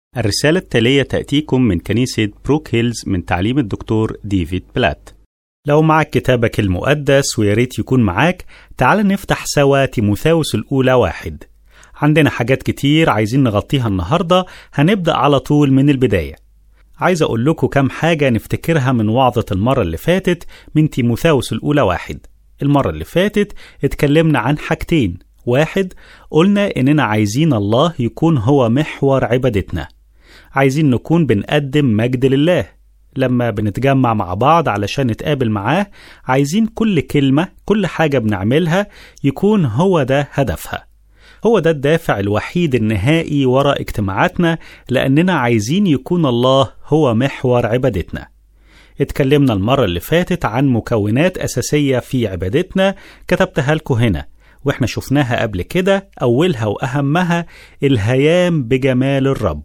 الرسالة التالية تأتيكم من كنيسة بروك هيلز من تعليم الدكتور ديفيد بلات لو معك كتابك المقدس وياريت يكون معاك تعال نفتح سوا تيموثاوس الأولى واحد عندنا حاجات كتير عايزين نغطيها النهاردة هنبدأ على طول من البداية عايز أقول لكم كام حاجة نفتكرها من وعظة المرة اللي فاتت من تيموثاوس الأولى واحد المرة اللي فاتت اتكلمنا عن حاجتين واحد قلنا إننا عايزين الله يكون هو محور عبادتنا عايزين نكون بنقدم مجد لله لما بنتجمع مع بعض علشان نتقابل معاه عايزين كل كلمة كل حاجة بنعملها يكون هو ده هدفها هو ده الدافع الوحيد النهائي وراء اجتماعاتنا لأننا عايزين يكون الله هو محور عبادتنا اتكلمنا المرة اللي فاتت عن مكونات أساسية في عبادتنا كتبتها لكم هنا واحنا شفناها قبل كده أولها وأهمها الهيام بجمال الرب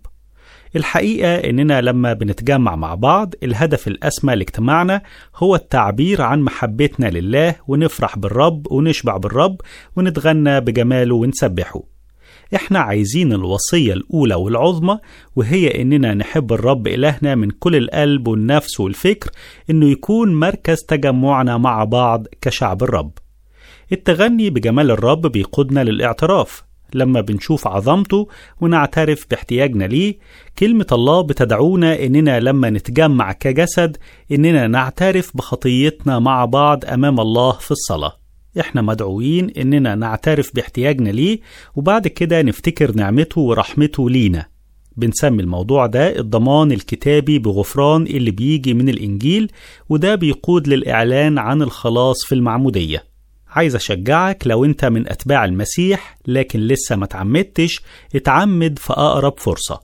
الحقيقة إننا لما بنتجمع مع بعض الهدف الأسمى لاجتماعنا هو التعبير عن محبتنا لله ونفرح بالرب ونشبع بالرب ونتغنى بجماله ونسبحه احنا عايزين الوصية الأولى والعظمى وهي إننا نحب الرب إلهنا من كل القلب والنفس والفكر إنه يكون مركز تجمعنا مع بعض كشعب الرب التغني بجمال الرب بيقودنا للاعتراف لما بنشوف عظمته ونعترف باحتياجنا ليه كلمة الله بتدعونا إننا لما نتجمع كجسد إننا نعترف بخطيتنا مع بعض أمام الله في الصلاة إحنا مدعوين إننا نعترف باحتياجنا ليه وبعد كده نفتكر نعمته ورحمته لينا بنسمي الموضوع ده الضمان الكتابي بغفران اللي بيجي من الإنجيل وده بيقود للإعلان عن الخلاص في المعمودية عايز أشجعك لو أنت من أتباع المسيح لكن لسه ما تعمدتش اتعمد في أقرب فرصة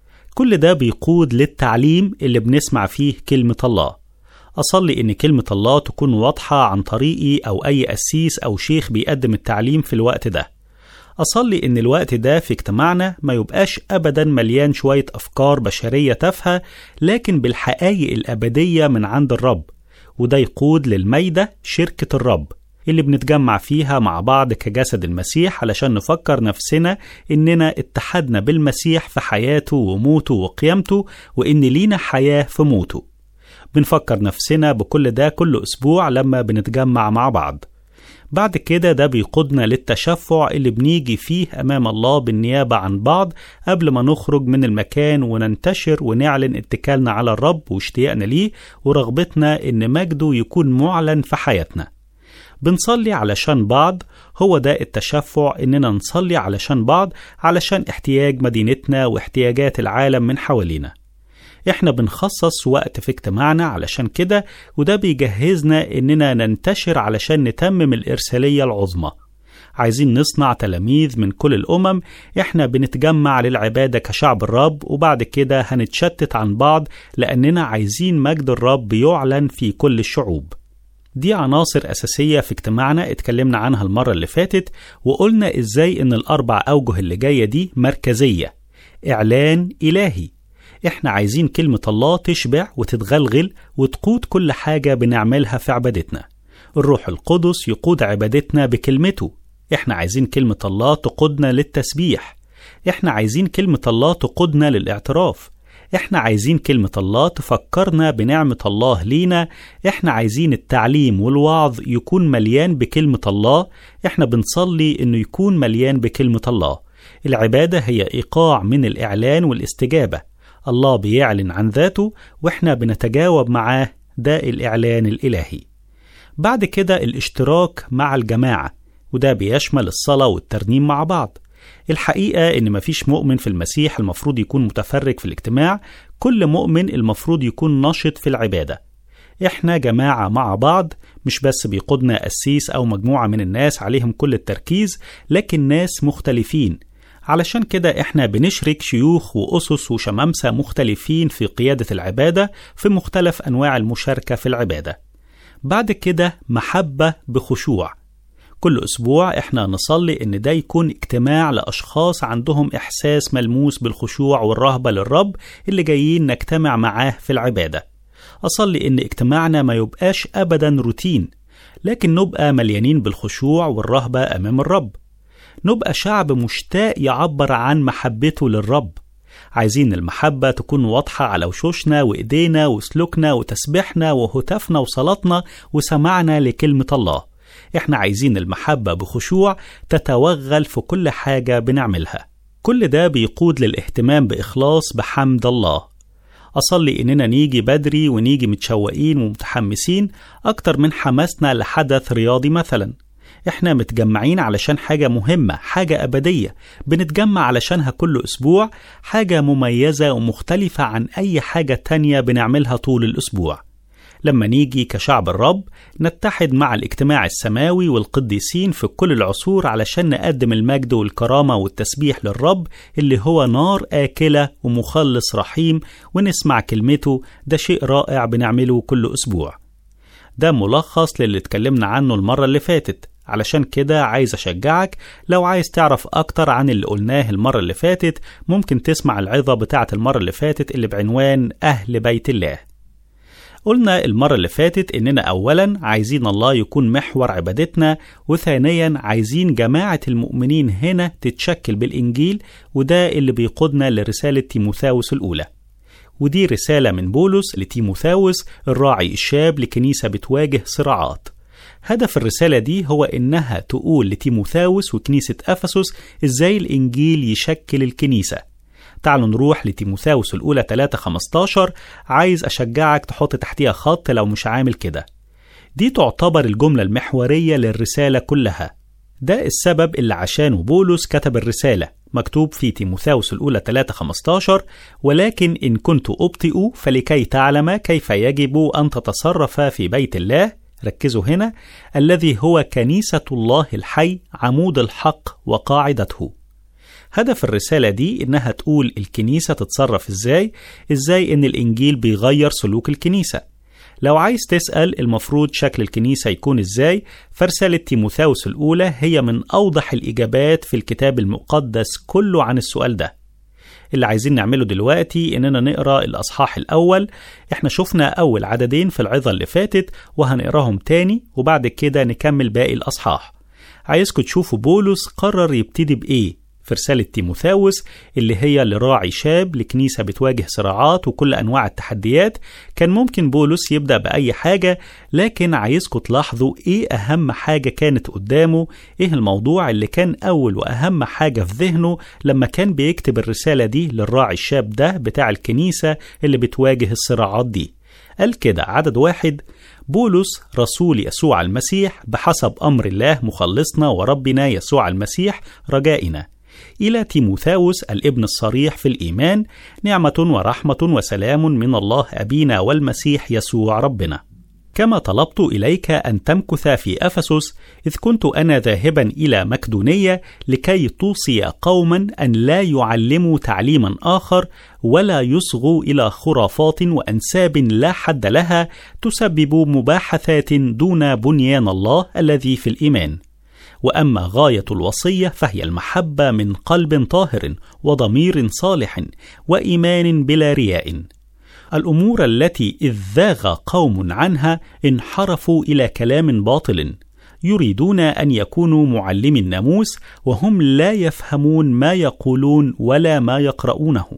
كل ده بيقود للتعليم اللي بنسمع فيه كلمة الله أصلي إن كلمة الله تكون واضحة عن طريقي أو أي أسيس أو شيخ بيقدم التعليم في الوقت ده أصلي إن الوقت ده في اجتماعنا ما يبقاش أبدا مليان شوية أفكار بشرية تافهة لكن بالحقائق الأبدية من عند الرب وده يقود للميدة شركة الرب اللي بنتجمع فيها مع بعض كجسد المسيح علشان نفكر نفسنا إننا اتحدنا بالمسيح في حياته وموته وقيامته وإن لينا حياة في موته بنفكر نفسنا بكل ده كل أسبوع لما بنتجمع مع بعض بعد كده ده بيقودنا للتشفع اللي بنيجي فيه أمام الله بالنيابة عن بعض قبل ما نخرج من المكان وننتشر ونعلن اتكالنا على الرب واشتياقنا ليه ورغبتنا إن مجده يكون معلن في حياتنا بنصلي علشان بعض هو ده التشفع إننا نصلي علشان بعض علشان احتياج مدينتنا واحتياجات العالم من حوالينا احنا بنخصص وقت في اجتماعنا علشان كده وده بيجهزنا اننا ننتشر علشان نتمم الارساليه العظمى عايزين نصنع تلاميذ من كل الامم احنا بنتجمع للعباده كشعب الرب وبعد كده هنتشتت عن بعض لاننا عايزين مجد الرب يعلن في كل الشعوب دي عناصر أساسية في اجتماعنا اتكلمنا عنها المرة اللي فاتت وقلنا إزاي إن الأربع أوجه اللي جاية دي مركزية إعلان إلهي إحنا عايزين كلمة الله تشبع وتتغلغل وتقود كل حاجة بنعملها في عبادتنا الروح القدس يقود عبادتنا بكلمته إحنا عايزين كلمة الله تقودنا للتسبيح إحنا عايزين كلمة الله تقودنا للاعتراف احنا عايزين كلمة الله تفكرنا بنعمة الله لينا احنا عايزين التعليم والوعظ يكون مليان بكلمة الله احنا بنصلي انه يكون مليان بكلمة الله العبادة هي ايقاع من الاعلان والاستجابة الله بيعلن عن ذاته واحنا بنتجاوب معاه ده الاعلان الالهي بعد كده الاشتراك مع الجماعة وده بيشمل الصلاة والترنيم مع بعض الحقيقة إن مفيش مؤمن في المسيح المفروض يكون متفرج في الاجتماع كل مؤمن المفروض يكون نشط في العبادة إحنا جماعة مع بعض مش بس بيقودنا قسيس أو مجموعة من الناس عليهم كل التركيز لكن ناس مختلفين علشان كده إحنا بنشرك شيوخ وأسس وشمامسة مختلفين في قيادة العبادة في مختلف أنواع المشاركة في العبادة بعد كده محبة بخشوع كل أسبوع إحنا نصلي إن ده يكون اجتماع لأشخاص عندهم إحساس ملموس بالخشوع والرهبة للرب اللي جايين نجتمع معاه في العبادة. أصلي إن اجتماعنا ما يبقاش أبدا روتين، لكن نبقى مليانين بالخشوع والرهبة أمام الرب. نبقى شعب مشتاق يعبر عن محبته للرب. عايزين المحبة تكون واضحة على وشوشنا وإيدينا وسلوكنا وتسبيحنا وهتافنا وصلاتنا وسمعنا لكلمة الله إحنا عايزين المحبة بخشوع تتوغل في كل حاجة بنعملها كل ده بيقود للاهتمام بإخلاص بحمد الله أصلي إننا نيجي بدري ونيجي متشوقين ومتحمسين أكتر من حماسنا لحدث رياضي مثلا إحنا متجمعين علشان حاجة مهمة حاجة أبدية بنتجمع علشانها كل أسبوع حاجة مميزة ومختلفة عن أي حاجة تانية بنعملها طول الأسبوع لما نيجي كشعب الرب نتحد مع الاجتماع السماوي والقديسين في كل العصور علشان نقدم المجد والكرامة والتسبيح للرب اللي هو نار آكلة ومخلص رحيم ونسمع كلمته ده شيء رائع بنعمله كل أسبوع ده ملخص للي اتكلمنا عنه المرة اللي فاتت علشان كده عايز أشجعك لو عايز تعرف أكتر عن اللي قلناه المرة اللي فاتت ممكن تسمع العظة بتاعة المرة اللي فاتت اللي بعنوان أهل بيت الله قلنا المرة اللي فاتت إننا أولا عايزين الله يكون محور عبادتنا وثانيا عايزين جماعة المؤمنين هنا تتشكل بالإنجيل وده اللي بيقودنا لرسالة تيموثاوس الأولى ودي رسالة من بولس لتيموثاوس الراعي الشاب لكنيسة بتواجه صراعات هدف الرسالة دي هو إنها تقول لتيموثاوس وكنيسة أفسس إزاي الإنجيل يشكل الكنيسة تعالوا نروح لتيموثاوس الأولى 3 15 عايز أشجعك تحط تحتيها خط لو مش عامل كده دي تعتبر الجملة المحورية للرسالة كلها ده السبب اللي عشانه بولس كتب الرسالة مكتوب في تيموثاوس الأولى 3 15 ولكن إن كنت أبطئ فلكي تعلم كيف يجب أن تتصرف في بيت الله ركزوا هنا الذي هو كنيسة الله الحي عمود الحق وقاعدته هدف الرسالة دي إنها تقول الكنيسة تتصرف إزاي إزاي إن الإنجيل بيغير سلوك الكنيسة لو عايز تسأل المفروض شكل الكنيسة يكون إزاي فرسالة تيموثاوس الأولى هي من أوضح الإجابات في الكتاب المقدس كله عن السؤال ده اللي عايزين نعمله دلوقتي إننا نقرأ الأصحاح الأول إحنا شفنا أول عددين في العظة اللي فاتت وهنقراهم تاني وبعد كده نكمل باقي الأصحاح عايزكم تشوفوا بولس قرر يبتدي بإيه في رسالة تيموثاوس اللي هي لراعي شاب لكنيسة بتواجه صراعات وكل أنواع التحديات كان ممكن بولس يبدأ بأي حاجة لكن عايزكم تلاحظوا إيه أهم حاجة كانت قدامه إيه الموضوع اللي كان أول وأهم حاجة في ذهنه لما كان بيكتب الرسالة دي للراعي الشاب ده بتاع الكنيسة اللي بتواجه الصراعات دي قال كده عدد واحد بولس رسول يسوع المسيح بحسب أمر الله مخلصنا وربنا يسوع المسيح رجائنا إلى تيموثاوس الابن الصريح في الإيمان نعمة ورحمة وسلام من الله أبينا والمسيح يسوع ربنا. كما طلبت إليك أن تمكث في أفسس إذ كنت أنا ذاهبا إلى مكدونية لكي توصي قوما أن لا يعلموا تعليما آخر ولا يصغوا إلى خرافات وأنساب لا حد لها تسبب مباحثات دون بنيان الله الذي في الإيمان. واما غايه الوصيه فهي المحبه من قلب طاهر وضمير صالح وايمان بلا رياء الامور التي اذ ذاغ قوم عنها انحرفوا الى كلام باطل يريدون ان يكونوا معلمي الناموس وهم لا يفهمون ما يقولون ولا ما يقرؤونه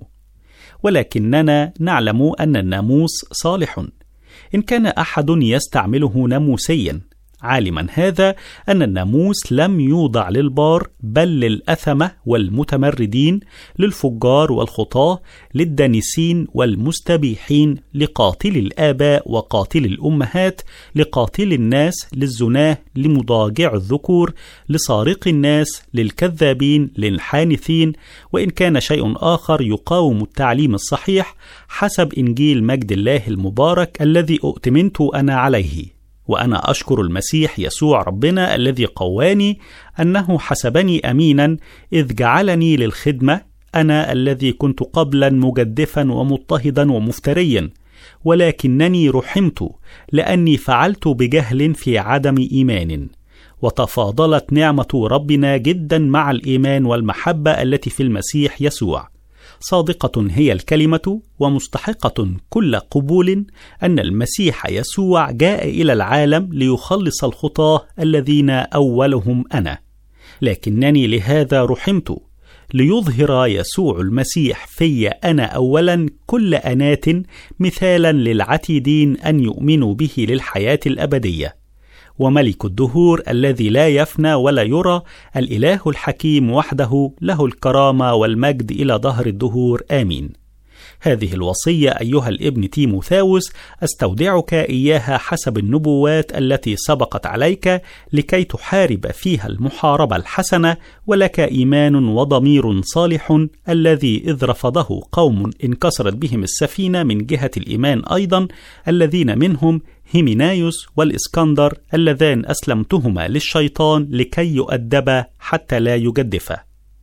ولكننا نعلم ان الناموس صالح ان كان احد يستعمله ناموسيا عالما هذا ان الناموس لم يوضع للبار بل للاثمه والمتمردين للفجار والخطاه للدانسين والمستبيحين لقاتل الاباء وقاتل الامهات لقاتل الناس للزناه لمضاجع الذكور لسارق الناس للكذابين للحانثين وان كان شيء اخر يقاوم التعليم الصحيح حسب انجيل مجد الله المبارك الذي اؤتمنت انا عليه وانا اشكر المسيح يسوع ربنا الذي قواني انه حسبني امينا اذ جعلني للخدمه انا الذي كنت قبلا مجدفا ومضطهدا ومفتريا ولكنني رحمت لاني فعلت بجهل في عدم ايمان وتفاضلت نعمه ربنا جدا مع الايمان والمحبه التي في المسيح يسوع صادقة هي الكلمة ومستحقة كل قبول أن المسيح يسوع جاء إلى العالم ليخلص الخطاة الذين أولهم أنا، لكنني لهذا رحمت، ليظهر يسوع المسيح في أنا أولا كل أنات مثالا للعتيدين أن يؤمنوا به للحياة الأبدية وملك الدهور الذي لا يفنى ولا يرى الإله الحكيم وحده له الكرامة والمجد إلى ظهر الدهور آمين هذه الوصية أيها الابن تيموثاوس أستودعك إياها حسب النبوات التي سبقت عليك لكي تحارب فيها المحاربة الحسنة ولك إيمان وضمير صالح الذي إذ رفضه قوم انكسرت بهم السفينة من جهة الإيمان أيضا الذين منهم هيمينايوس والإسكندر اللذان أسلمتهما للشيطان لكي يؤدبا حتى لا يجدفا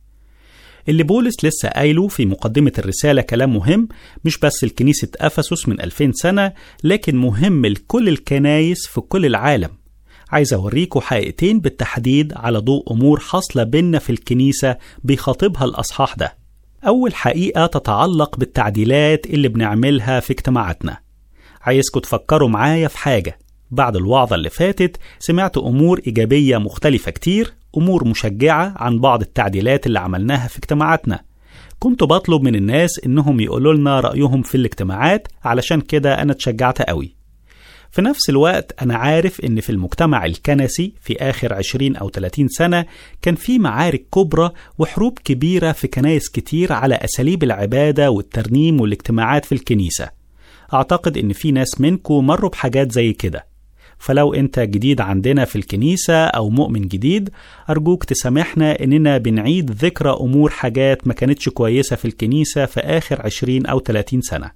اللي بولس لسه قايله في مقدمة الرسالة كلام مهم مش بس لكنيسة أفسس من 2000 سنة لكن مهم لكل الكنايس في كل العالم عايز أوريكم حقيقتين بالتحديد على ضوء أمور حاصلة بينا في الكنيسة بيخاطبها الأصحاح ده أول حقيقة تتعلق بالتعديلات اللي بنعملها في اجتماعاتنا عايزكم تفكروا معايا في حاجة بعد الوعظة اللي فاتت سمعت أمور إيجابية مختلفة كتير أمور مشجعة عن بعض التعديلات اللي عملناها في اجتماعاتنا كنت بطلب من الناس إنهم يقولوا لنا رأيهم في الاجتماعات علشان كده أنا اتشجعت قوي في نفس الوقت أنا عارف إن في المجتمع الكنسي في آخر 20 أو 30 سنة كان في معارك كبرى وحروب كبيرة في كنايس كتير على أساليب العبادة والترنيم والاجتماعات في الكنيسة أعتقد إن في ناس منكم مروا بحاجات زي كده فلو أنت جديد عندنا في الكنيسة أو مؤمن جديد أرجوك تسامحنا إننا بنعيد ذكرى أمور حاجات ما كانتش كويسة في الكنيسة في آخر 20 أو 30 سنة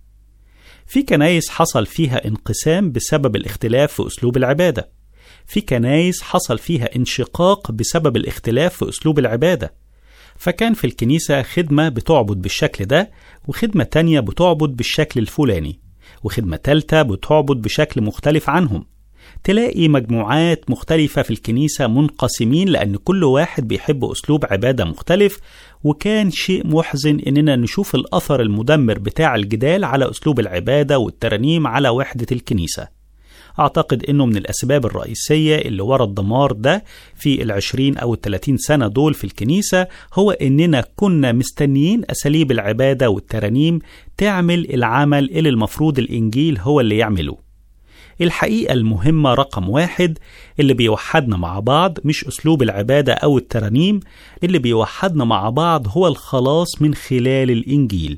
في كنايس حصل فيها انقسام بسبب الاختلاف في أسلوب العبادة في كنايس حصل فيها انشقاق بسبب الاختلاف في أسلوب العبادة فكان في الكنيسة خدمة بتعبد بالشكل ده وخدمة تانية بتعبد بالشكل الفلاني وخدمة تالتة بتعبد بشكل مختلف عنهم تلاقي مجموعات مختلفة في الكنيسة منقسمين لأن كل واحد بيحب أسلوب عبادة مختلف وكان شيء محزن إننا نشوف الأثر المدمر بتاع الجدال على أسلوب العبادة والترنيم على وحدة الكنيسة أعتقد إنه من الأسباب الرئيسية اللي ورا الدمار ده في العشرين أو الثلاثين سنة دول في الكنيسة هو إننا كنا مستنيين أساليب العبادة والترانيم تعمل العمل اللي المفروض الإنجيل هو اللي يعمله الحقيقة المهمة رقم واحد اللي بيوحدنا مع بعض مش أسلوب العبادة أو الترانيم اللي بيوحدنا مع بعض هو الخلاص من خلال الإنجيل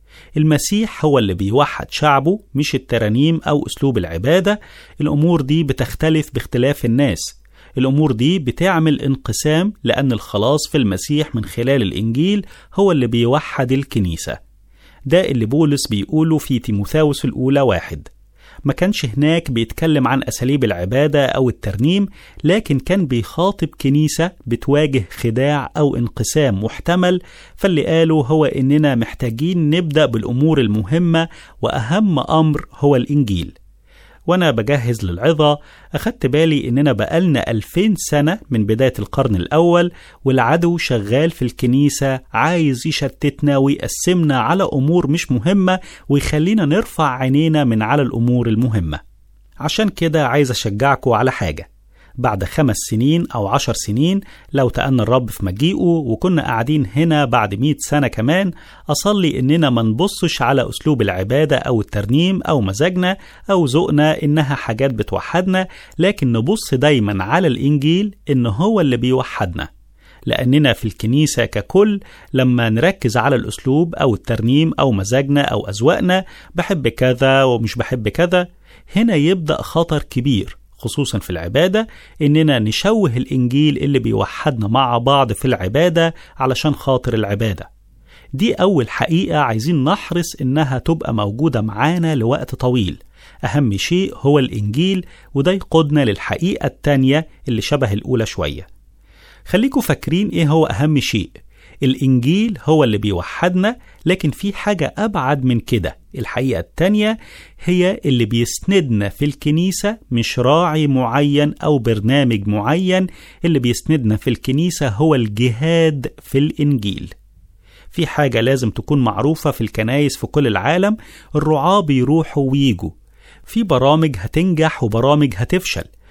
المسيح هو اللي بيوحد شعبه مش الترانيم أو أسلوب العبادة الأمور دي بتختلف باختلاف الناس الأمور دي بتعمل انقسام لأن الخلاص في المسيح من خلال الإنجيل هو اللي بيوحد الكنيسة ده اللي بولس بيقوله في تيموثاوس الأولى واحد ما كانش هناك بيتكلم عن أساليب العبادة أو الترنيم لكن كان بيخاطب كنيسة بتواجه خداع أو انقسام محتمل فاللي قاله هو إننا محتاجين نبدأ بالأمور المهمة وأهم أمر هو الإنجيل وأنا بجهز للعظة أخدت بالي إننا بقالنا ألفين سنة من بداية القرن الأول والعدو شغال في الكنيسة عايز يشتتنا ويقسمنا على أمور مش مهمة ويخلينا نرفع عينينا من على الأمور المهمة عشان كده عايز أشجعكم على حاجة بعد خمس سنين أو عشر سنين لو تأنى الرب في مجيئه وكنا قاعدين هنا بعد مئة سنة كمان أصلي إننا ما نبصش على أسلوب العبادة أو الترنيم أو مزاجنا أو ذوقنا إنها حاجات بتوحدنا لكن نبص دايما على الإنجيل إن هو اللي بيوحدنا لأننا في الكنيسة ككل لما نركز على الأسلوب أو الترنيم أو مزاجنا أو أذواقنا بحب كذا ومش بحب كذا هنا يبدأ خطر كبير خصوصا في العبادة إننا نشوه الإنجيل اللي بيوحدنا مع بعض في العبادة علشان خاطر العبادة دي أول حقيقة عايزين نحرص إنها تبقى موجودة معانا لوقت طويل أهم شيء هو الإنجيل وده يقودنا للحقيقة التانية اللي شبه الأولى شوية خليكوا فاكرين إيه هو أهم شيء الإنجيل هو اللي بيوحدنا لكن في حاجة أبعد من كده الحقيقة التانية هي اللي بيسندنا في الكنيسة مش راعي معين أو برنامج معين اللي بيسندنا في الكنيسة هو الجهاد في الإنجيل في حاجة لازم تكون معروفة في الكنايس في كل العالم الرعاة بيروحوا ويجوا في برامج هتنجح وبرامج هتفشل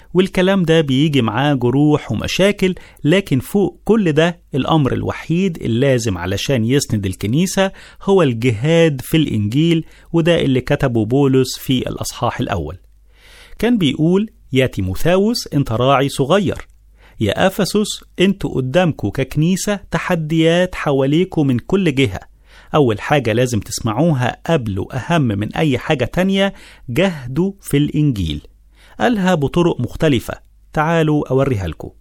والكلام ده بيجي معاه جروح ومشاكل لكن فوق كل ده الأمر الوحيد اللازم علشان يسند الكنيسة هو الجهاد في الإنجيل وده اللي كتبه بولس في الأصحاح الأول كان بيقول يا تيموثاوس انت راعي صغير يا أفسس انتوا قدامكوا ككنيسة تحديات حواليكوا من كل جهة أول حاجة لازم تسمعوها قبل وأهم من أي حاجة تانية جهدوا في الإنجيل قالها بطرق مختلفة تعالوا أوريها لكم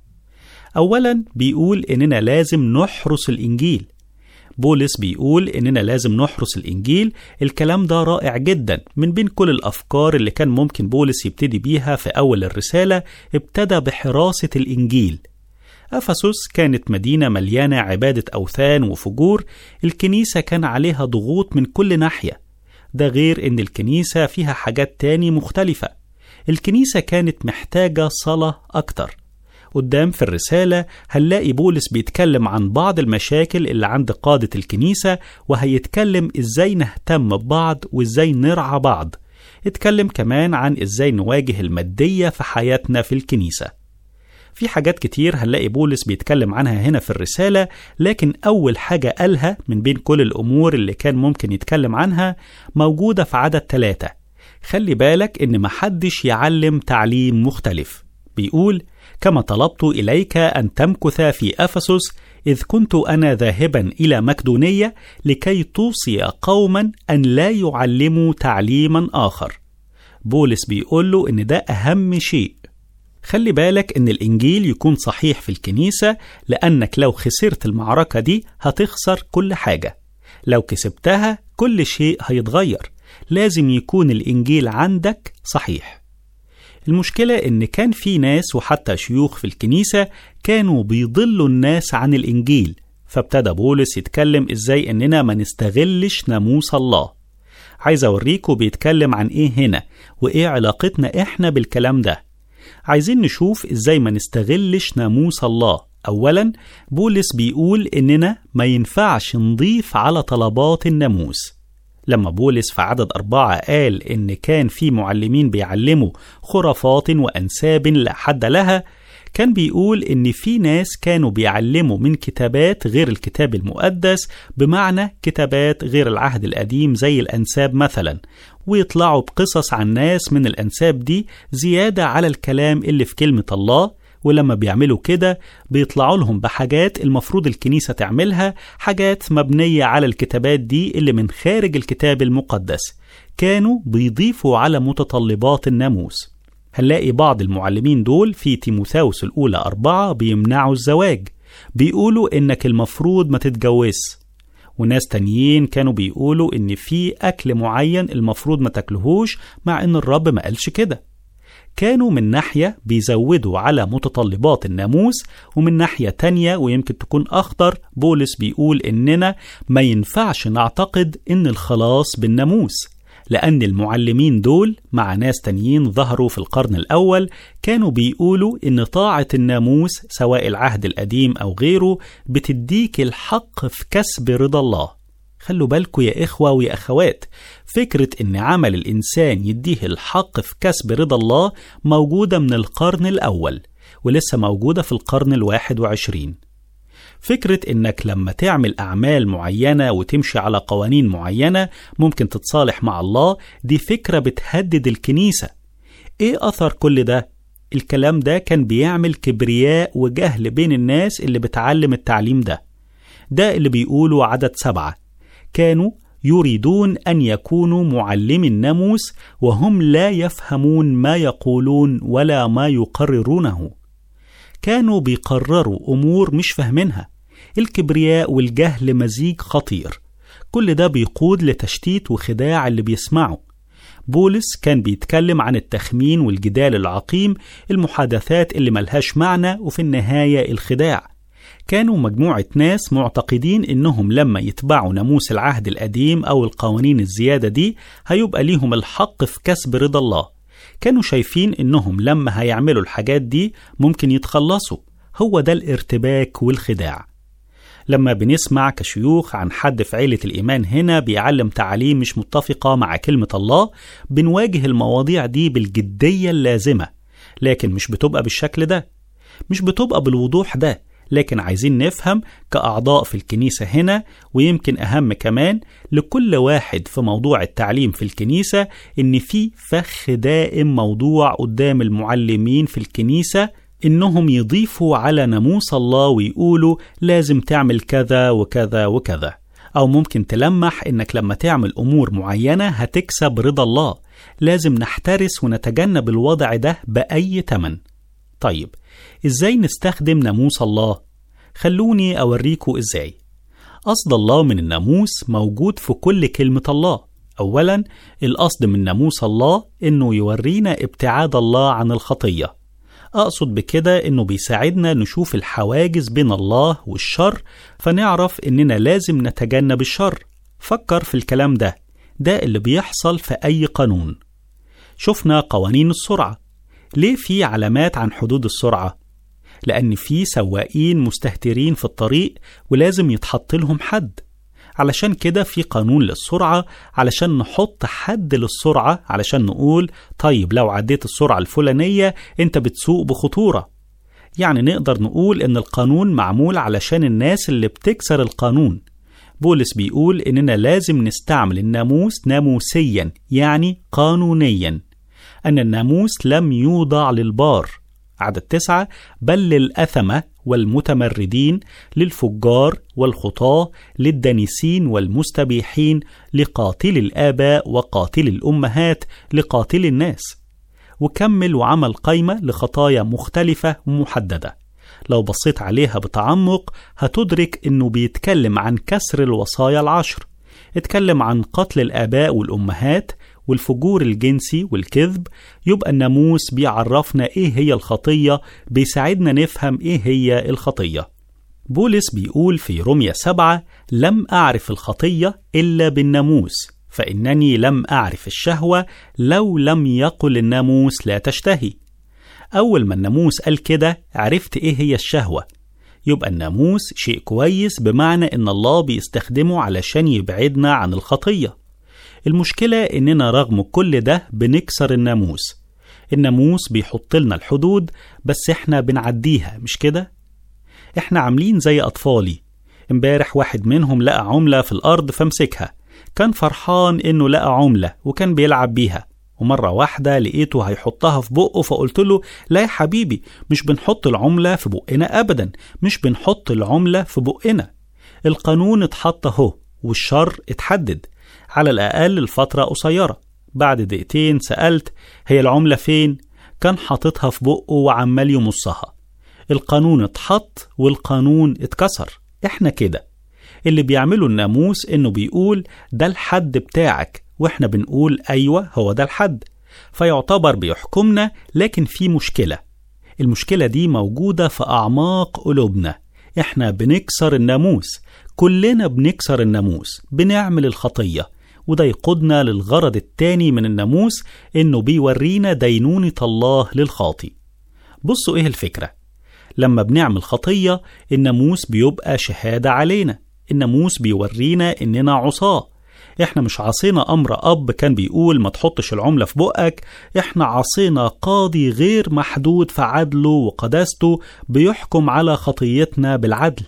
أولا بيقول إننا لازم نحرس الإنجيل بولس بيقول إننا لازم نحرس الإنجيل الكلام ده رائع جدا من بين كل الأفكار اللي كان ممكن بولس يبتدي بيها في أول الرسالة ابتدى بحراسة الإنجيل أفسس كانت مدينة مليانة عبادة أوثان وفجور الكنيسة كان عليها ضغوط من كل ناحية ده غير إن الكنيسة فيها حاجات تاني مختلفة الكنيسة كانت محتاجة صلاة أكتر قدام في الرسالة هنلاقي بولس بيتكلم عن بعض المشاكل اللي عند قادة الكنيسة وهيتكلم إزاي نهتم ببعض وإزاي نرعى بعض اتكلم كمان عن إزاي نواجه المادية في حياتنا في الكنيسة في حاجات كتير هنلاقي بولس بيتكلم عنها هنا في الرسالة لكن أول حاجة قالها من بين كل الأمور اللي كان ممكن يتكلم عنها موجودة في عدد ثلاثة خلي بالك إن محدش يعلم تعليم مختلف بيقول كما طلبت إليك أن تمكث في أفسس إذ كنت أنا ذاهبا إلى مكدونية لكي توصي قوما أن لا يعلموا تعليما آخر بولس بيقول له إن ده أهم شيء خلي بالك إن الإنجيل يكون صحيح في الكنيسة لأنك لو خسرت المعركة دي هتخسر كل حاجة لو كسبتها كل شيء هيتغير لازم يكون الإنجيل عندك صحيح المشكلة إن كان في ناس وحتى شيوخ في الكنيسة كانوا بيضلوا الناس عن الإنجيل فابتدى بولس يتكلم إزاي إننا ما نستغلش ناموس الله عايز أوريكم بيتكلم عن إيه هنا وإيه علاقتنا إحنا بالكلام ده عايزين نشوف إزاي ما نستغلش ناموس الله أولا بولس بيقول إننا ما ينفعش نضيف على طلبات الناموس لما بولس في عدد أربعة قال إن كان في معلمين بيعلموا خرافات وأنساب لا حد لها كان بيقول إن في ناس كانوا بيعلموا من كتابات غير الكتاب المقدس بمعنى كتابات غير العهد القديم زي الأنساب مثلا ويطلعوا بقصص عن ناس من الأنساب دي زيادة على الكلام اللي في كلمة الله ولما بيعملوا كده بيطلعوا لهم بحاجات المفروض الكنيسة تعملها حاجات مبنية على الكتابات دي اللي من خارج الكتاب المقدس كانوا بيضيفوا على متطلبات الناموس هنلاقي بعض المعلمين دول في تيموثاوس الأولى أربعة بيمنعوا الزواج بيقولوا إنك المفروض ما تتجوز وناس تانيين كانوا بيقولوا إن في أكل معين المفروض ما تاكلهوش مع إن الرب ما قالش كده كانوا من ناحية بيزودوا على متطلبات الناموس ومن ناحية تانية ويمكن تكون أخطر بولس بيقول إننا ما ينفعش نعتقد إن الخلاص بالناموس لأن المعلمين دول مع ناس تانيين ظهروا في القرن الأول كانوا بيقولوا إن طاعة الناموس سواء العهد القديم أو غيره بتديك الحق في كسب رضا الله خلوا بالكوا يا إخوة ويا أخوات فكرة إن عمل الإنسان يديه الحق في كسب رضا الله موجودة من القرن الأول ولسه موجودة في القرن الواحد وعشرين فكرة إنك لما تعمل أعمال معينة وتمشي على قوانين معينة ممكن تتصالح مع الله دي فكرة بتهدد الكنيسة إيه أثر كل ده؟ الكلام ده كان بيعمل كبرياء وجهل بين الناس اللي بتعلم التعليم ده ده اللي بيقولوا عدد سبعة كانوا يريدون أن يكونوا معلمي الناموس وهم لا يفهمون ما يقولون ولا ما يقررونه كانوا بيقرروا أمور مش فاهمينها الكبرياء والجهل مزيج خطير كل ده بيقود لتشتيت وخداع اللي بيسمعوا بولس كان بيتكلم عن التخمين والجدال العقيم المحادثات اللي ملهاش معنى وفي النهاية الخداع كانوا مجموعة ناس معتقدين إنهم لما يتبعوا ناموس العهد القديم أو القوانين الزيادة دي هيبقى ليهم الحق في كسب رضا الله كانوا شايفين إنهم لما هيعملوا الحاجات دي ممكن يتخلصوا هو ده الارتباك والخداع لما بنسمع كشيوخ عن حد في عيلة الإيمان هنا بيعلم تعاليم مش متفقة مع كلمة الله بنواجه المواضيع دي بالجدية اللازمة لكن مش بتبقى بالشكل ده مش بتبقى بالوضوح ده لكن عايزين نفهم كأعضاء في الكنيسة هنا ويمكن أهم كمان لكل واحد في موضوع التعليم في الكنيسة إن في فخ دائم موضوع قدام المعلمين في الكنيسة إنهم يضيفوا على ناموس الله ويقولوا لازم تعمل كذا وكذا وكذا أو ممكن تلمح إنك لما تعمل أمور معينة هتكسب رضا الله لازم نحترس ونتجنب الوضع ده بأي تمن طيب إزاي نستخدم ناموس الله؟ خلوني أوريكم إزاي قصد الله من الناموس موجود في كل كلمة الله أولا القصد من ناموس الله إنه يورينا ابتعاد الله عن الخطية أقصد بكده إنه بيساعدنا نشوف الحواجز بين الله والشر فنعرف إننا لازم نتجنب الشر فكر في الكلام ده ده اللي بيحصل في أي قانون شفنا قوانين السرعة ليه في علامات عن حدود السرعة؟ لأن في سواقين مستهترين في الطريق ولازم يتحط لهم حد علشان كده في قانون للسرعة علشان نحط حد للسرعة علشان نقول طيب لو عديت السرعة الفلانية انت بتسوق بخطورة يعني نقدر نقول ان القانون معمول علشان الناس اللي بتكسر القانون بولس بيقول اننا لازم نستعمل الناموس ناموسيا يعني قانونيا أن الناموس لم يوضع للبار عدد تسعة بل للأثمة والمتمردين للفجار والخطاة للدنيسين والمستبيحين لقاتل الآباء وقاتل الأمهات لقاتل الناس وكمل وعمل قايمة لخطايا مختلفة ومحددة لو بصيت عليها بتعمق هتدرك انه بيتكلم عن كسر الوصايا العشر اتكلم عن قتل الآباء والأمهات والفجور الجنسي والكذب يبقى الناموس بيعرفنا ايه هي الخطية بيساعدنا نفهم ايه هي الخطية بولس بيقول في روميا سبعة لم أعرف الخطية إلا بالناموس فإنني لم أعرف الشهوة لو لم يقل الناموس لا تشتهي أول ما الناموس قال كده عرفت إيه هي الشهوة يبقى الناموس شيء كويس بمعنى إن الله بيستخدمه علشان يبعدنا عن الخطية المشكلة إننا رغم كل ده بنكسر الناموس الناموس بيحط لنا الحدود بس إحنا بنعديها مش كده؟ إحنا عاملين زي أطفالي امبارح واحد منهم لقى عملة في الأرض فمسكها كان فرحان إنه لقى عملة وكان بيلعب بيها ومرة واحدة لقيته هيحطها في بقه فقلت له لا يا حبيبي مش بنحط العملة في بقنا أبدا مش بنحط العملة في بقنا القانون اتحط اهو والشر اتحدد على الأقل لفترة قصيرة بعد دقيقتين سألت هي العملة فين؟ كان حاططها في بقه وعمال يمصها القانون اتحط والقانون اتكسر احنا كده اللي بيعمله الناموس انه بيقول ده الحد بتاعك واحنا بنقول ايوه هو ده الحد فيعتبر بيحكمنا لكن في مشكله المشكله دي موجوده في اعماق قلوبنا احنا بنكسر الناموس كلنا بنكسر الناموس بنعمل الخطيه وده يقودنا للغرض التاني من الناموس انه بيورينا دينونة الله للخاطي بصوا ايه الفكرة لما بنعمل خطية الناموس بيبقى شهادة علينا الناموس بيورينا اننا عصاه احنا مش عصينا امر اب كان بيقول ما تحطش العملة في بقك احنا عصينا قاضي غير محدود في عدله وقداسته بيحكم على خطيتنا بالعدل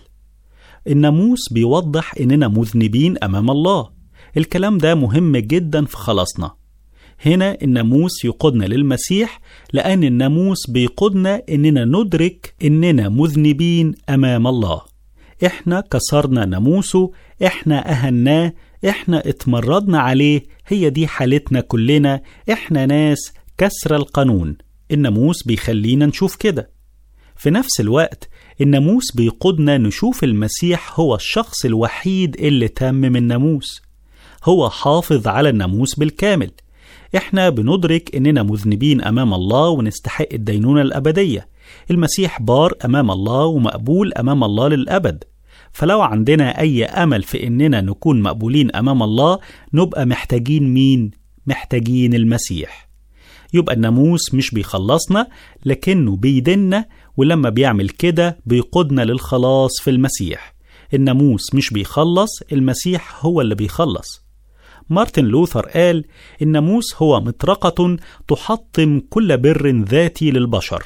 الناموس بيوضح اننا مذنبين امام الله الكلام ده مهم جدا في خلاصنا هنا الناموس يقودنا للمسيح لأن الناموس بيقودنا إننا ندرك إننا مذنبين أمام الله إحنا كسرنا ناموسه إحنا أهناه إحنا اتمردنا عليه هي دي حالتنا كلنا إحنا ناس كسر القانون الناموس بيخلينا نشوف كده في نفس الوقت الناموس بيقودنا نشوف المسيح هو الشخص الوحيد اللي تمم الناموس هو حافظ على الناموس بالكامل احنا بندرك اننا مذنبين امام الله ونستحق الدينونة الابدية المسيح بار امام الله ومقبول امام الله للابد فلو عندنا اي امل في اننا نكون مقبولين امام الله نبقى محتاجين مين محتاجين المسيح يبقى الناموس مش بيخلصنا لكنه بيدنا ولما بيعمل كده بيقودنا للخلاص في المسيح الناموس مش بيخلص المسيح هو اللي بيخلص مارتن لوثر قال الناموس هو مطرقة تحطم كل بر ذاتي للبشر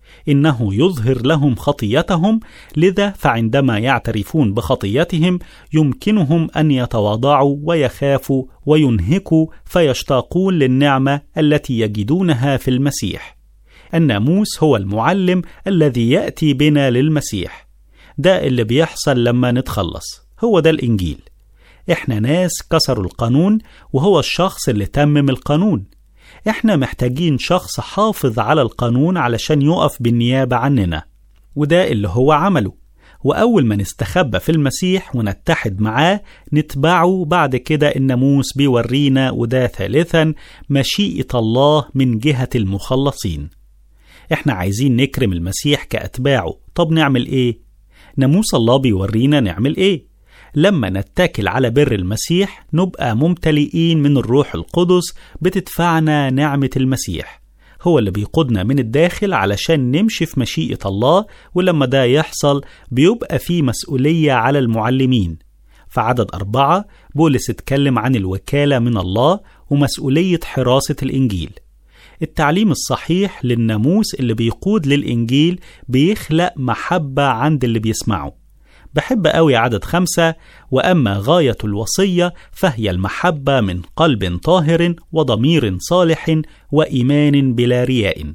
انه يظهر لهم خطيتهم لذا فعندما يعترفون بخطيتهم يمكنهم ان يتواضعوا ويخافوا وينهكوا فيشتاقون للنعمه التي يجدونها في المسيح الناموس هو المعلم الذي ياتي بنا للمسيح ده اللي بيحصل لما نتخلص هو ده الانجيل احنا ناس كسروا القانون وهو الشخص اللي تمم القانون احنا محتاجين شخص حافظ على القانون علشان يقف بالنيابة عننا وده اللي هو عمله وأول ما نستخبى في المسيح ونتحد معاه نتبعه بعد كده الناموس بيورينا وده ثالثا مشيئة الله من جهة المخلصين احنا عايزين نكرم المسيح كأتباعه طب نعمل ايه؟ ناموس الله بيورينا نعمل ايه؟ لما نتكل على بر المسيح نبقى ممتلئين من الروح القدس بتدفعنا نعمة المسيح هو اللي بيقودنا من الداخل علشان نمشي في مشيئة الله ولما ده يحصل بيبقى في مسؤولية على المعلمين في عدد أربعة بولس اتكلم عن الوكالة من الله ومسؤولية حراسة الإنجيل التعليم الصحيح للناموس اللي بيقود للإنجيل بيخلق محبة عند اللي بيسمعه بحب قوي عدد خمسة وأما غاية الوصية فهي المحبة من قلب طاهر وضمير صالح وإيمان بلا رياء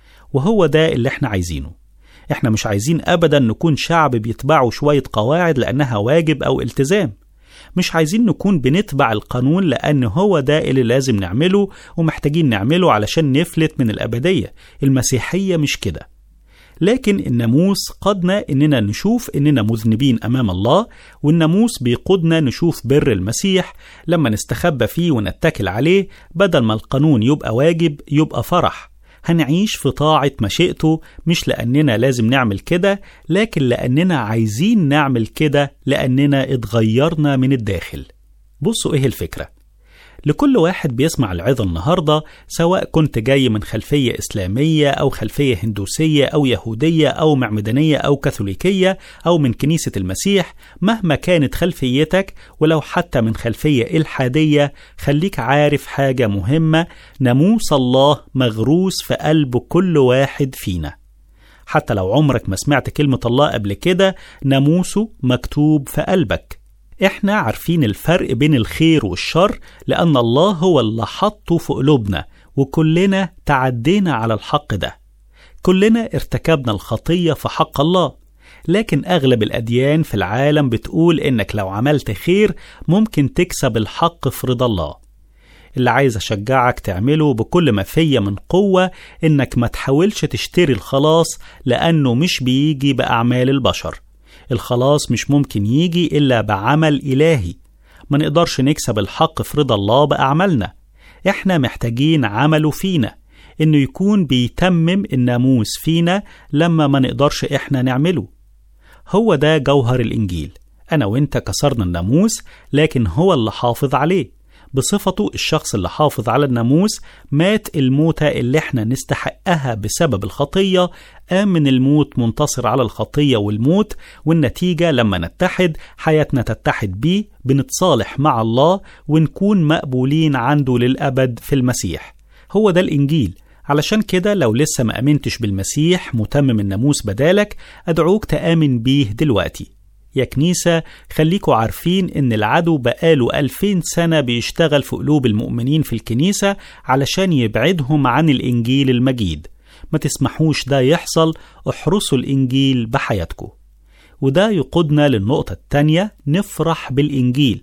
وهو ده اللي احنا عايزينه احنا مش عايزين أبدا نكون شعب بيتبعوا شوية قواعد لأنها واجب أو التزام مش عايزين نكون بنتبع القانون لأن هو ده اللي لازم نعمله ومحتاجين نعمله علشان نفلت من الأبدية المسيحية مش كده لكن الناموس قادنا إننا نشوف إننا مذنبين أمام الله والناموس بيقودنا نشوف بر المسيح لما نستخبى فيه ونتكل عليه بدل ما القانون يبقى واجب يبقى فرح هنعيش في طاعة مشيئته مش لأننا لازم نعمل كده لكن لأننا عايزين نعمل كده لأننا اتغيرنا من الداخل بصوا إيه الفكرة لكل واحد بيسمع العظة النهاردة سواء كنت جاي من خلفية إسلامية أو خلفية هندوسية أو يهودية أو معمدانية أو كاثوليكية أو من كنيسة المسيح مهما كانت خلفيتك ولو حتى من خلفية إلحادية خليك عارف حاجة مهمة ناموس الله مغروس في قلب كل واحد فينا حتى لو عمرك ما سمعت كلمة الله قبل كده ناموسه مكتوب في قلبك احنا عارفين الفرق بين الخير والشر لأن الله هو اللي حطه في قلوبنا وكلنا تعدينا على الحق ده كلنا ارتكبنا الخطية في حق الله لكن أغلب الأديان في العالم بتقول إنك لو عملت خير ممكن تكسب الحق في رضا الله اللي عايز أشجعك تعمله بكل ما فيا من قوة إنك ما تحاولش تشتري الخلاص لأنه مش بيجي بأعمال البشر الخلاص مش ممكن يجي إلا بعمل إلهي ما نقدرش نكسب الحق في رضا الله بأعمالنا إحنا محتاجين عمله فينا إنه يكون بيتمم الناموس فينا لما ما نقدرش إحنا نعمله هو ده جوهر الإنجيل أنا وإنت كسرنا الناموس لكن هو اللي حافظ عليه بصفته الشخص اللي حافظ على الناموس مات الموتة اللي احنا نستحقها بسبب الخطية قام من الموت منتصر على الخطية والموت والنتيجة لما نتحد حياتنا تتحد بيه بنتصالح مع الله ونكون مقبولين عنده للأبد في المسيح هو ده الإنجيل علشان كده لو لسه ما أمنتش بالمسيح متمم الناموس بدالك أدعوك تآمن بيه دلوقتي يا كنيسة خليكوا عارفين إن العدو بقاله ألفين سنة بيشتغل في قلوب المؤمنين في الكنيسة علشان يبعدهم عن الإنجيل المجيد ما تسمحوش ده يحصل احرسوا الإنجيل بحياتكم وده يقودنا للنقطة التانية نفرح بالإنجيل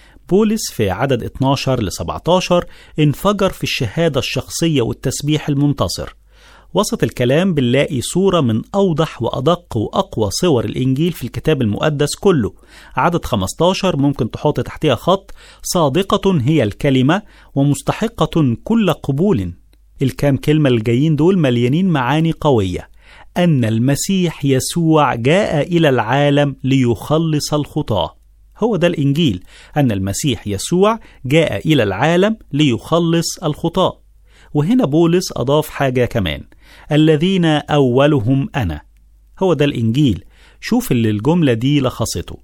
بولس في عدد 12 ل 17 انفجر في الشهادة الشخصية والتسبيح المنتصر وسط الكلام بنلاقي صورة من أوضح وأدق وأقوى صور الإنجيل في الكتاب المقدس كله عدد 15 ممكن تحط تحتها خط صادقة هي الكلمة ومستحقة كل قبول الكام كلمة الجايين دول مليانين معاني قوية أن المسيح يسوع جاء إلى العالم ليخلص الخطاة هو ده الإنجيل أن المسيح يسوع جاء إلى العالم ليخلص الخطاة وهنا بولس أضاف حاجة كمان الذين أولهم أنا هو ده الإنجيل شوف اللي الجملة دي لخصته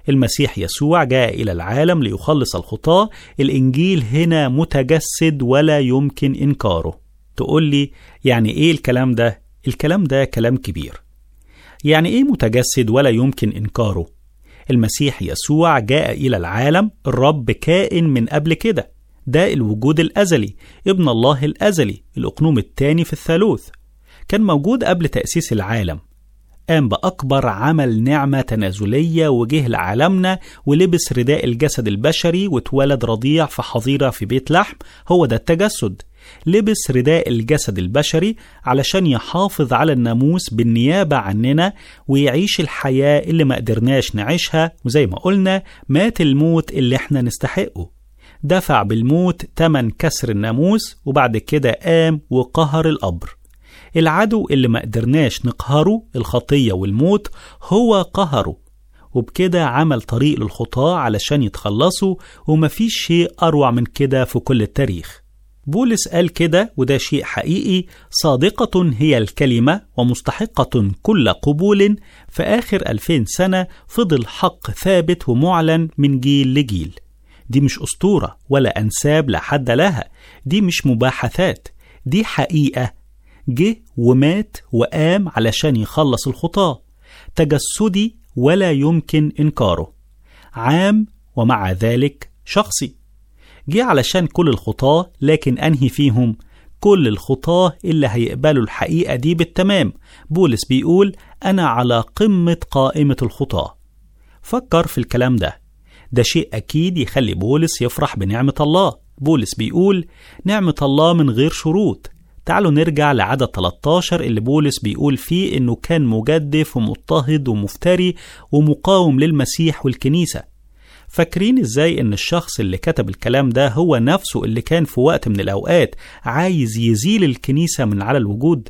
المسيح يسوع جاء إلى العالم ليخلص الخطاة الإنجيل هنا متجسد ولا يمكن إنكاره تقول لي يعني إيه الكلام ده؟ الكلام ده كلام كبير يعني إيه متجسد ولا يمكن إنكاره؟ المسيح يسوع جاء إلى العالم الرب كائن من قبل كده ده الوجود الأزلي ابن الله الأزلي الأقنوم الثاني في الثالوث كان موجود قبل تأسيس العالم قام بأكبر عمل نعمة تنازلية وجه لعالمنا ولبس رداء الجسد البشري واتولد رضيع في حظيرة في بيت لحم هو ده التجسد لبس رداء الجسد البشري علشان يحافظ على الناموس بالنيابة عننا ويعيش الحياة اللي ما قدرناش نعيشها وزي ما قلنا مات الموت اللي احنا نستحقه دفع بالموت تمن كسر الناموس وبعد كده قام وقهر القبر العدو اللي ما قدرناش نقهره الخطية والموت هو قهره وبكده عمل طريق للخطاة علشان يتخلصوا ومفيش شيء أروع من كده في كل التاريخ بولس قال كده وده شيء حقيقي صادقة هي الكلمة ومستحقة كل قبول في آخر ألفين سنة فضل حق ثابت ومعلن من جيل لجيل دي مش أسطورة ولا أنساب لا حد لها دي مش مباحثات دي حقيقة جه ومات وقام علشان يخلص الخطاة تجسدي ولا يمكن إنكاره عام ومع ذلك شخصي جه علشان كل الخطاة لكن أنهي فيهم كل الخطاة اللي هيقبلوا الحقيقة دي بالتمام بولس بيقول أنا على قمة قائمة الخطاة فكر في الكلام ده ده شيء أكيد يخلي بولس يفرح بنعمة الله بولس بيقول نعمة الله من غير شروط تعالوا نرجع لعدد 13 اللي بولس بيقول فيه إنه كان مجدف ومضطهد ومفتري ومقاوم للمسيح والكنيسة فاكرين ازاي ان الشخص اللي كتب الكلام ده هو نفسه اللي كان في وقت من الاوقات عايز يزيل الكنيسة من على الوجود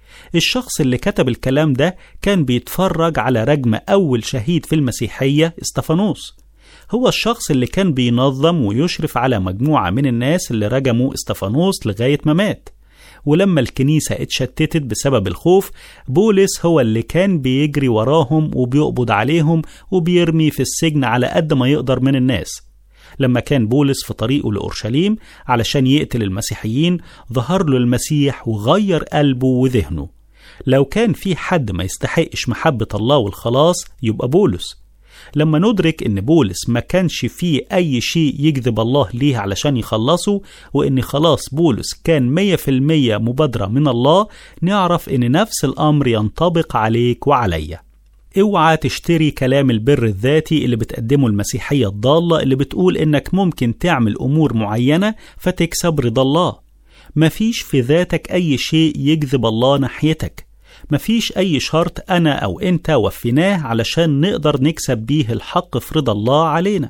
الشخص اللي كتب الكلام ده كان بيتفرج على رجم أول شهيد في المسيحية استفانوس هو الشخص اللي كان بينظم ويشرف على مجموعة من الناس اللي رجموا استفانوس لغاية ما مات ولما الكنيسة اتشتتت بسبب الخوف بولس هو اللي كان بيجري وراهم وبيقبض عليهم وبيرمي في السجن على قد ما يقدر من الناس لما كان بولس في طريقه لأورشليم علشان يقتل المسيحيين ظهر له المسيح وغير قلبه وذهنه لو كان في حد ما يستحقش محبة الله والخلاص يبقى بولس لما ندرك ان بولس ما كانش فيه اي شيء يجذب الله ليه علشان يخلصه وان خلاص بولس كان مية في المية مبادرة من الله نعرف ان نفس الامر ينطبق عليك وعليا اوعى تشتري كلام البر الذاتي اللي بتقدمه المسيحية الضالة اللي بتقول انك ممكن تعمل امور معينة فتكسب رضا الله مفيش في ذاتك اي شيء يجذب الله ناحيتك مفيش أي شرط أنا أو أنت وفيناه علشان نقدر نكسب بيه الحق في رضا الله علينا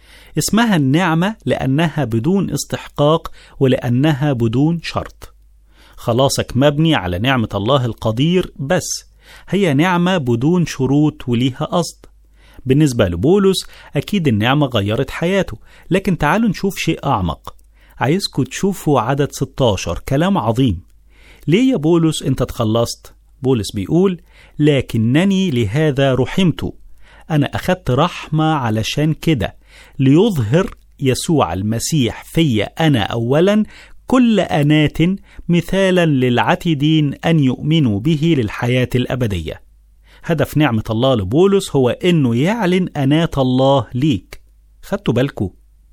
اسمها النعمة لأنها بدون استحقاق ولأنها بدون شرط خلاصك مبني على نعمة الله القدير بس هي نعمة بدون شروط وليها قصد بالنسبة لبولس أكيد النعمة غيرت حياته لكن تعالوا نشوف شيء أعمق عايزكم تشوفوا عدد 16 كلام عظيم ليه يا بولس انت اتخلصت بولس بيقول لكنني لهذا رحمت أنا أخدت رحمة علشان كده ليظهر يسوع المسيح في أنا أولا كل أنات مثالا للعتدين أن يؤمنوا به للحياة الأبدية هدف نعمة الله لبولس هو أنه يعلن أنات الله ليك خدتوا بالكم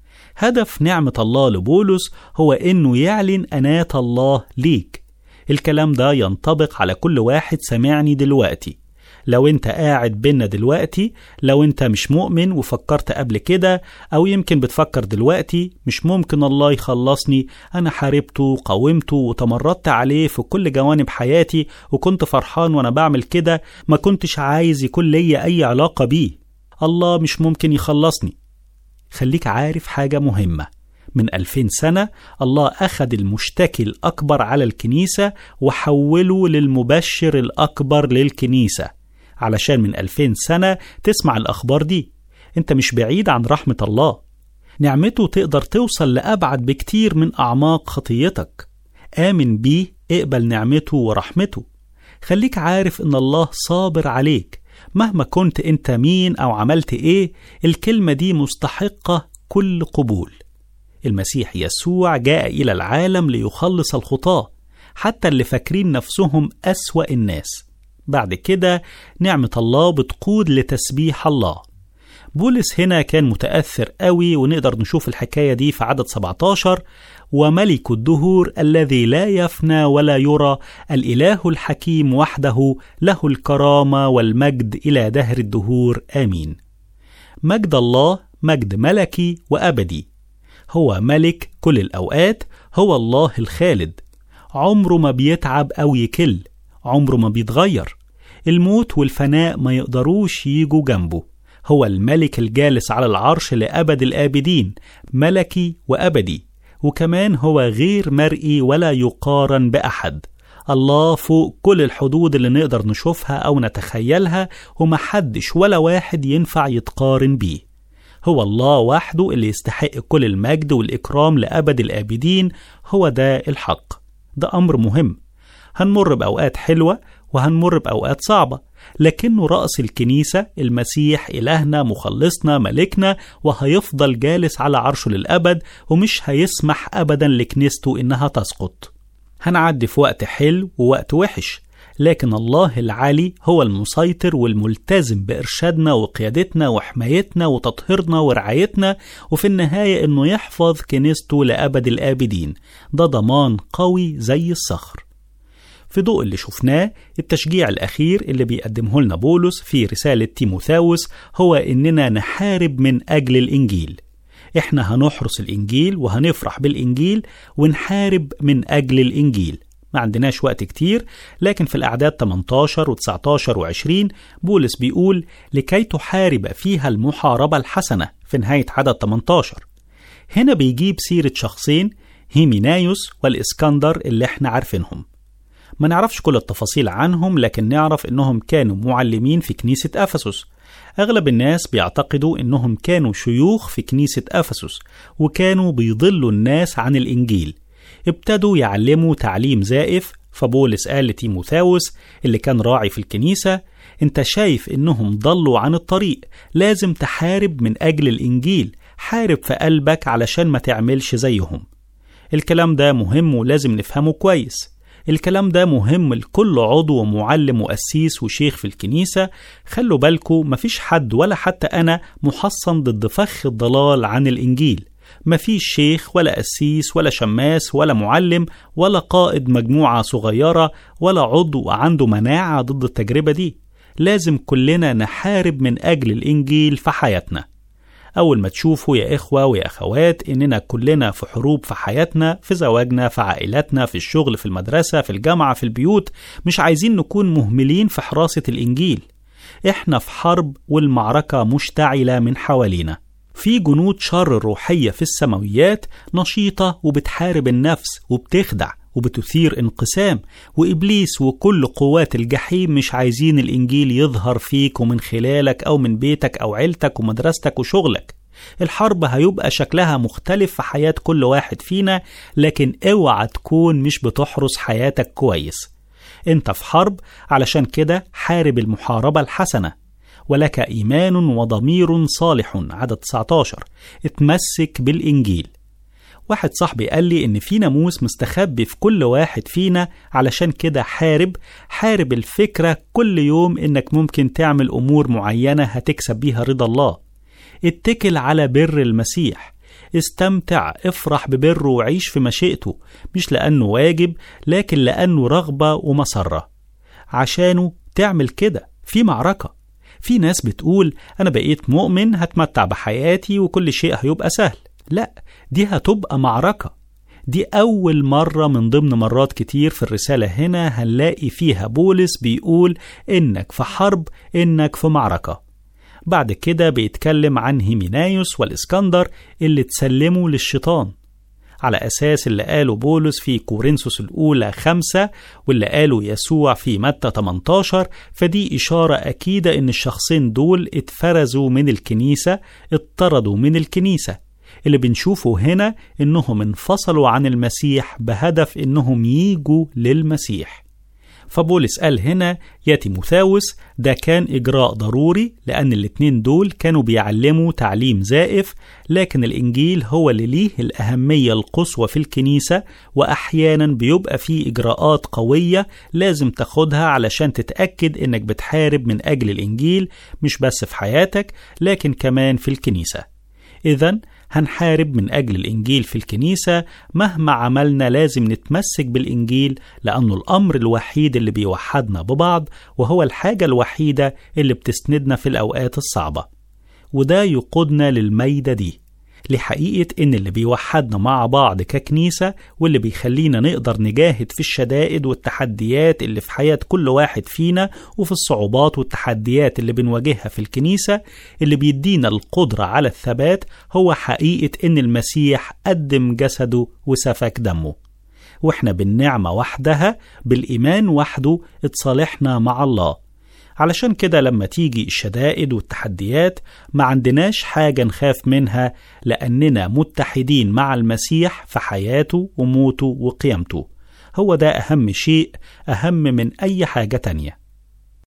هدف نعمة الله لبولس هو أنه يعلن أنات الله ليك الكلام ده ينطبق على كل واحد سمعني دلوقتي لو انت قاعد بينا دلوقتي لو انت مش مؤمن وفكرت قبل كده او يمكن بتفكر دلوقتي مش ممكن الله يخلصني انا حاربته وقاومته وتمردت عليه في كل جوانب حياتي وكنت فرحان وانا بعمل كده ما كنتش عايز يكون ليا اي علاقة بيه الله مش ممكن يخلصني خليك عارف حاجة مهمة من ألفين سنة الله أخذ المشتكي الأكبر على الكنيسة وحوله للمبشر الأكبر للكنيسة علشان من ألفين سنة تسمع الأخبار دي أنت مش بعيد عن رحمة الله نعمته تقدر توصل لأبعد بكتير من أعماق خطيتك آمن بيه اقبل نعمته ورحمته خليك عارف إن الله صابر عليك مهما كنت انت مين او عملت ايه الكلمة دي مستحقة كل قبول المسيح يسوع جاء إلى العالم ليخلص الخطاة حتى اللي فاكرين نفسهم أسوأ الناس بعد كده نعمة الله بتقود لتسبيح الله بولس هنا كان متأثر قوي ونقدر نشوف الحكاية دي في عدد 17 وملك الدهور الذي لا يفنى ولا يرى الإله الحكيم وحده له الكرامة والمجد إلى دهر الدهور آمين مجد الله مجد ملكي وأبدي هو ملك كل الأوقات هو الله الخالد عمره ما بيتعب أو يكل عمره ما بيتغير الموت والفناء ما يقدروش يجوا جنبه هو الملك الجالس على العرش لأبد الآبدين ملكي وأبدي وكمان هو غير مرئي ولا يقارن بأحد الله فوق كل الحدود اللي نقدر نشوفها أو نتخيلها ومحدش ولا واحد ينفع يتقارن بيه هو الله وحده اللي يستحق كل المجد والإكرام لأبد الآبدين هو ده الحق ده أمر مهم هنمر بأوقات حلوة وهنمر بأوقات صعبة لكنه رأس الكنيسة المسيح إلهنا مخلصنا ملكنا وهيفضل جالس على عرشه للأبد ومش هيسمح أبدا لكنيسته إنها تسقط هنعدي في وقت حلو ووقت وحش لكن الله العالي هو المسيطر والملتزم بإرشادنا وقيادتنا وحمايتنا وتطهيرنا ورعايتنا وفي النهاية إنه يحفظ كنيسته لأبد الآبدين ده ضمان قوي زي الصخر في ضوء اللي شفناه التشجيع الأخير اللي بيقدمه لنا بولس في رسالة تيموثاوس هو إننا نحارب من أجل الإنجيل إحنا هنحرس الإنجيل وهنفرح بالإنجيل ونحارب من أجل الإنجيل ما عندناش وقت كتير لكن في الأعداد 18 و19 و20 بولس بيقول لكي تحارب فيها المحاربة الحسنة في نهاية عدد 18 هنا بيجيب سيرة شخصين هيمينايوس والإسكندر اللي احنا عارفينهم ما نعرفش كل التفاصيل عنهم لكن نعرف انهم كانوا معلمين في كنيسة افسس اغلب الناس بيعتقدوا انهم كانوا شيوخ في كنيسة افسس وكانوا بيضلوا الناس عن الانجيل ابتدوا يعلموا تعليم زائف فبولس قال لتيموثاوس اللي كان راعي في الكنيسة انت شايف انهم ضلوا عن الطريق لازم تحارب من اجل الانجيل حارب في قلبك علشان ما تعملش زيهم الكلام ده مهم ولازم نفهمه كويس الكلام ده مهم لكل عضو ومعلم وقسيس وشيخ في الكنيسة خلوا بالكوا مفيش حد ولا حتى أنا محصن ضد فخ الضلال عن الإنجيل مفيش شيخ ولا قسيس ولا شماس ولا معلم ولا قائد مجموعة صغيرة ولا عضو عنده مناعة ضد التجربة دي لازم كلنا نحارب من أجل الإنجيل في حياتنا أول ما تشوفوا يا إخوة ويا أخوات إننا كلنا في حروب في حياتنا في زواجنا في عائلاتنا في الشغل في المدرسة في الجامعة في البيوت مش عايزين نكون مهملين في حراسة الإنجيل إحنا في حرب والمعركة مشتعلة من حوالينا في جنود شر روحية في السماويات نشيطة وبتحارب النفس وبتخدع وبتثير انقسام وإبليس وكل قوات الجحيم مش عايزين الإنجيل يظهر فيك ومن خلالك أو من بيتك أو عيلتك ومدرستك وشغلك الحرب هيبقى شكلها مختلف في حياة كل واحد فينا لكن اوعى تكون مش بتحرس حياتك كويس انت في حرب علشان كده حارب المحاربة الحسنة ولك إيمان وضمير صالح عدد 19 اتمسك بالإنجيل واحد صاحبي قال لي إن في ناموس مستخبي في كل واحد فينا علشان كده حارب حارب الفكرة كل يوم إنك ممكن تعمل أمور معينة هتكسب بيها رضا الله اتكل على بر المسيح استمتع افرح ببره وعيش في مشيئته مش لأنه واجب لكن لأنه رغبة ومسرة عشانه تعمل كده في معركة في ناس بتقول أنا بقيت مؤمن هتمتع بحياتي وكل شيء هيبقى سهل لا دي هتبقى معركة دي أول مرة من ضمن مرات كتير في الرسالة هنا هنلاقي فيها بولس بيقول إنك في حرب إنك في معركة بعد كده بيتكلم عن هيمينايوس والإسكندر اللي تسلموا للشيطان على أساس اللي قاله بولس في كورنثوس الأولى خمسة واللي قاله يسوع في متى 18 فدي إشارة أكيدة إن الشخصين دول اتفرزوا من الكنيسة اتطردوا من الكنيسة اللي بنشوفه هنا إنهم انفصلوا عن المسيح بهدف إنهم ييجوا للمسيح فبولس قال هنا يا تيموثاوس ده كان إجراء ضروري لأن الاتنين دول كانوا بيعلموا تعليم زائف لكن الإنجيل هو اللي ليه الأهمية القصوى في الكنيسة وأحيانا بيبقى فيه إجراءات قوية لازم تاخدها علشان تتأكد إنك بتحارب من أجل الإنجيل مش بس في حياتك لكن كمان في الكنيسة إذا هنحارب من أجل الإنجيل في الكنيسة مهما عملنا لازم نتمسك بالإنجيل لأنه الأمر الوحيد اللي بيوحدنا ببعض وهو الحاجة الوحيدة اللي بتسندنا في الأوقات الصعبة وده يقودنا للميدة دي لحقيقة إن اللي بيوحدنا مع بعض ككنيسة واللي بيخلينا نقدر نجاهد في الشدائد والتحديات اللي في حياة كل واحد فينا وفي الصعوبات والتحديات اللي بنواجهها في الكنيسة اللي بيدينا القدرة على الثبات هو حقيقة إن المسيح قدم جسده وسفك دمه واحنا بالنعمة وحدها بالإيمان وحده اتصالحنا مع الله علشان كده لما تيجي الشدائد والتحديات ما عندناش حاجة نخاف منها لأننا متحدين مع المسيح في حياته وموته وقيامته هو ده أهم شيء أهم من أي حاجة تانية